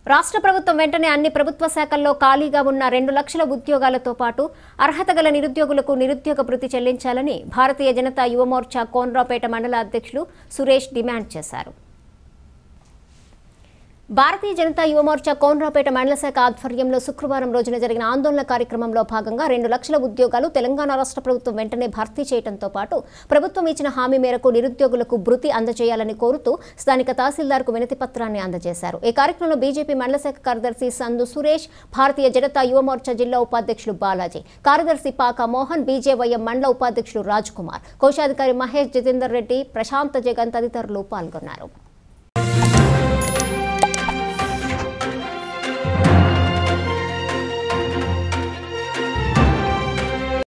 రాష్ట్ర ప్రభుత్వం వెంటనే అన్ని ప్రభుత్వ శాఖల్లో ఖాళీగా ఉన్న రెండు లక్షల ఉద్యోగాలతో పాటు అర్హత గల నిరుద్యోగులకు నిరుద్యోగ భృతి చెల్లించాలని భారతీయ జనతా యువమోర్చా కోన్రాపేట మండల అధ్యక్షులు సురేష్ డిమాండ్ చేశారు భారతీయ జనతా యువమోర్చా కోన్రాపేట మండల శాఖ ఆధ్వర్యంలో శుక్రవారం రోజున జరిగిన ఆందోళన కార్యక్రమంలో భాగంగా రెండు లక్షల ఉద్యోగాలు తెలంగాణ రాష్ట్ర ప్రభుత్వం వెంటనే భర్తీ చేయడంతో పాటు ప్రభుత్వం ఇచ్చిన హామీ మేరకు నిరుద్యోగులకు భృతి అందజేయాలని కోరుతూ స్థానిక తహసీల్దార్కు వినతి పత్రాన్ని అందజేశారు ఈ కార్యక్రమంలో బీజేపీ మండల శాఖ కార్యదర్శి సందు సురేష్ భారతీయ జనతా యువమోర్చా జిల్లా ఉపాధ్యక్షులు బాలాజీ కార్యదర్శి పాక మోహన్ బీజేవైఎం మండల ఉపాధ్యక్షులు రాజ్ కుమార్ కోశాధికారి మహేష్ జితేందర్ రెడ్డి ప్రశాంత్ జగన్ తదితరులు పాల్గొన్నారు